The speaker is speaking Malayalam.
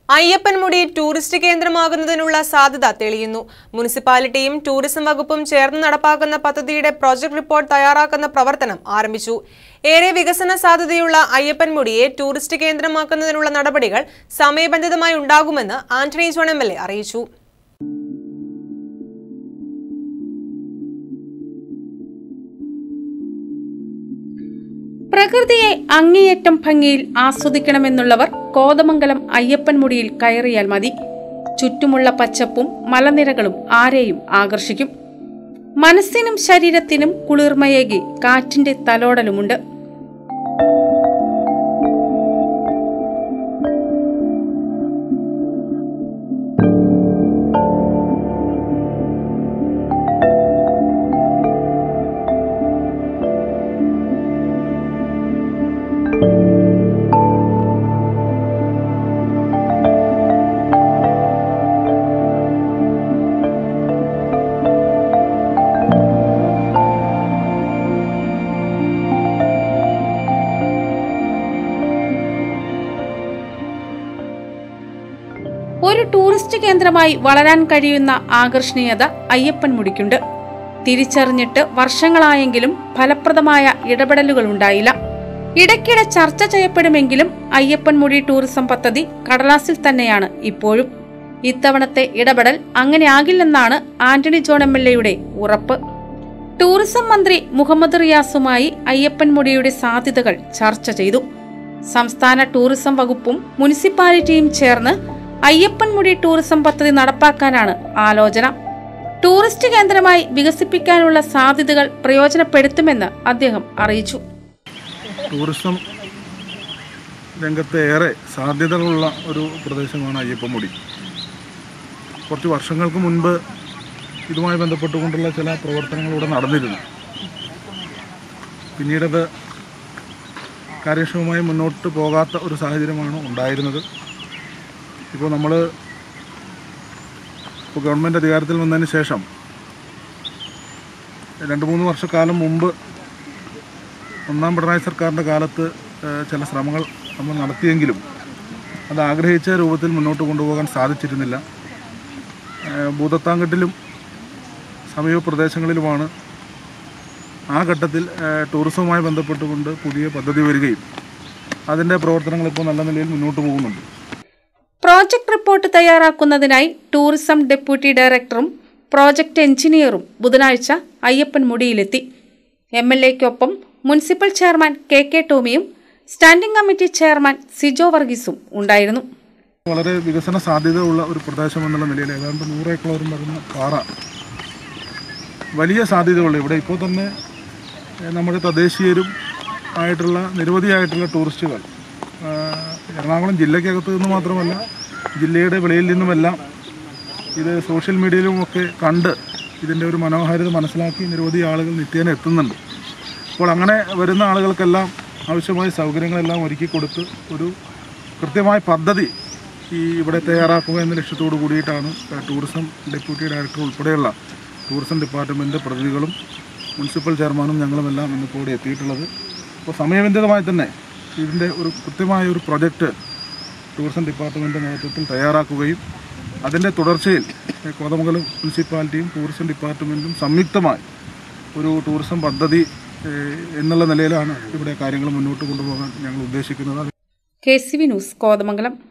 അയ്യപ്പൻമുടി ടൂറിസ്റ്റ് കേന്ദ്രമാകുന്നതിനുള്ള സാധ്യത തെളിയുന്നു മുനിസിപ്പാലിറ്റിയും ടൂറിസം വകുപ്പും ചേർന്ന് നടപ്പാക്കുന്ന പദ്ധതിയുടെ പ്രോജക്ട് റിപ്പോർട്ട് തയ്യാറാക്കുന്ന പ്രവർത്തനം ആരംഭിച്ചു ഏറെ വികസന സാധ്യതയുള്ള അയ്യപ്പൻമുടിയെ ടൂറിസ്റ്റ് കേന്ദ്രമാക്കുന്നതിനുള്ള നടപടികൾ സമയബന്ധിതമായി ഉണ്ടാകുമെന്ന് Antony John M L A അറിയിച്ചു പ്രകൃതിയെ അങ്ങേയറ്റം ഭംഗിയിൽ ആസ്വദിക്കണമെന്നുള്ളവർ കോതമംഗലം അയ്യപ്പൻമുടിയിൽ കയറിയാൽ മതി ചുറ്റുമുള്ള പച്ചപ്പും മലനിരകളും ആരെയും ആകർഷിക്കും മനസ്സിനും ശരീരത്തിനും കുളിർമയേകി കാറ്റിന്റെ തലോടലുമുണ്ട് ഒരു ടൂറിസ്റ്റ് കേന്ദ്രമായി വളരാൻ കഴിയുന്ന ആകർഷണീയത അയ്യപ്പൻമുടിക്കുണ്ട് തിരിച്ചറിഞ്ഞിട്ട് വർഷങ്ങളായെങ്കിലും ഫലപ്രദമായ ഇടപെടലുകൾ ഉണ്ടായില്ല ഇടയ്ക്കിടെ ചർച്ച ചെയ്യപ്പെടുമെങ്കിലും അയ്യപ്പൻമുടി ടൂറിസം പദ്ധതി കടലാസിൽ തന്നെയാണ് ഇപ്പോഴും ഇത്തവണത്തെ ഇടപെടൽ അങ്ങനെ ആകില്ലെന്നാണ് ആന്റണി ജോൺ എം എൽ എയുടെ ഉറപ്പ് ടൂറിസം മന്ത്രി മുഹമ്മദ് റിയാസുമായി അയ്യപ്പൻമുടിയുടെ സാധ്യതകൾ ചർച്ച ചെയ്തു സംസ്ഥാന ടൂറിസം വകുപ്പും മുനിസിപ്പാലിറ്റിയും ചേർന്ന് അയ്യപ്പൻമുടി ടൂറിസം പദ്ധതി നടപ്പാക്കാനാണ് ആലോചന ടൂറിസ്റ്റ് കേന്ദ്രമായി വികസിപ്പിക്കാനുള്ള സാധ്യതകൾ പ്രയോജനപ്പെടുത്തുമെന്ന് അദ്ദേഹം അറിയിച്ചു ടൂറിസം രംഗത്ത് ഏറെ സാധ്യതകളുള്ള ഒരു പ്രദേശമാണ് അയ്യപ്പമുടി കുറച്ച് വർഷങ്ങൾക്ക് മുൻപ് ഇതുമായി ബന്ധപ്പെട്ടുകൊണ്ടുള്ള ചില പ്രവർത്തനങ്ങൾ ഇവിടെ നടന്നിരുന്നു പിന്നീടത് കാര്യക്ഷമമായി മുന്നോട്ട് പോകാത്ത ഒരു സാഹചര്യമാണ് ഉണ്ടായിരുന്നത് ഇപ്പോൾ നമ്മൾ ഇപ്പോൾ ഗവൺമെൻറ് അധികാരത്തിൽ വന്നതിന് ശേഷം രണ്ട് മൂന്ന് വർഷക്കാലം മുമ്പ് ഒന്നാം പിണറായി സർക്കാരിൻ്റെ കാലത്ത് ഏഹ്, ചില ശ്രമങ്ങൾ നമ്മൾ നടത്തിയെങ്കിലും അത് ആഗ്രഹിച്ച രൂപത്തിൽ മുന്നോട്ട് കൊണ്ടുപോകാൻ സാധിച്ചിരുന്നില്ല ഏഹ്, ഭൂതത്താങ്കെട്ടിലും സമീപ പ്രദേശങ്ങളിലുമാണ് ആ ഘട്ടത്തിൽ ഏഹ്, ടൂറിസവുമായി ബന്ധപ്പെട്ടുകൊണ്ട് പുതിയ പദ്ധതി വരികയും അതിൻ്റെ പ്രവർത്തനങ്ങൾ ഇപ്പോൾ നല്ല നിലയിൽ മുന്നോട്ട് പോകുന്നുണ്ട് പ്രോജക്ട് റിപ്പോർട്ട് തയ്യാറാക്കുന്നതിനായി ടൂറിസം ഡെപ്യൂട്ടി ഡയറക്ടറും പ്രോജക്ട് എഞ്ചിനീയറും ബുധനാഴ്ച അയ്യപ്പൻമുടിയിലെത്തി എം എൽ എക്കൊപ്പം മുനിസിപ്പൽ ചെയർമാൻ കെ കെ ടോമിയും സ്റ്റാൻഡിംഗ് കമ്മിറ്റി ചെയർമാൻ സിജോ വർഗീസും ഉണ്ടായിരുന്നു വളരെ വികസന സാധ്യതയുള്ള ഒരു പ്രദേശം എന്നുള്ള നിലയിൽ ഏതാണ്ട് നൂറ് ഏക്കറോളം വരുന്ന പാറ വലിയ സാധ്യതയുള്ള ഇവിടെ ഇപ്പോൾ തന്നെ ഏഹ്, നമ്മുടെ തദ്ദേശീയരും ആയിട്ടുള്ള നിരവധിയായിട്ടുള്ള ടൂറിസ്റ്റുകൾ ആഹ്, എറണാകുളം ജില്ലയ്ക്കകത്ത് നിന്ന് മാത്രമല്ല ജില്ലയുടെ വെളിയിൽ നിന്നുമെല്ലാം ഇത് സോഷ്യൽ മീഡിയയിലുമൊക്കെ കണ്ട് ഇതിൻ്റെ ഒരു മനോഹാരിത മനസ്സിലാക്കി നിരവധി ആളുകൾ നിത്യേന എത്തുന്നുണ്ട് അപ്പോൾ അങ്ങനെ വരുന്ന ആളുകൾക്കെല്ലാം ആവശ്യമായ സൗകര്യങ്ങളെല്ലാം ഒരുക്കി കൊടുത്ത് ഒരു കൃത്യമായ പദ്ധതി ഈ ഇവിടെ തയ്യാറാക്കുക എന്ന ലക്ഷ്യത്തോടു കൂടിയിട്ടാണ് ഏഹ്, ടൂറിസം ഡെപ്യൂട്ടി ഡയറക്ടർ ഉൾപ്പെടെയുള്ള ടൂറിസം ഡിപ്പാർട്ട്മെൻറ്റ് പ്രതിനിധികളും മുനിസിപ്പൽ ചെയർമാനും ഞങ്ങളുമെല്ലാം ഇന്നിപ്പോൾ ഇവിടെ എത്തിയിട്ടുള്ളത് അപ്പോൾ സമയബന്ധിതമായി തന്നെ ഇതിൻ്റെ ഒരു കൃത്യമായ ഒരു പ്രൊജക്റ്റ് ടൂറിസം ഡിപ്പാർട്ട്മെൻറ്റ് നേതൃത്വത്തിൽ തയ്യാറാക്കുകയും അതിൻ്റെ തുടർച്ചയിൽ ഏഹ്, കോതമംഗലം മുനിസിപ്പാലിറ്റിയും ടൂറിസം ഡിപ്പാർട്ട്മെൻറ്റും സംയുക്തമായി ഒരു ടൂറിസം പദ്ധതി ഏഹ്, എന്നുള്ള നിലയിലാണ് ഇവിടെ കാര്യങ്ങൾ മുന്നോട്ട് കൊണ്ടുപോകാൻ ഞങ്ങൾ ഉദ്ദേശിക്കുന്നത് K C V news Kothamangalam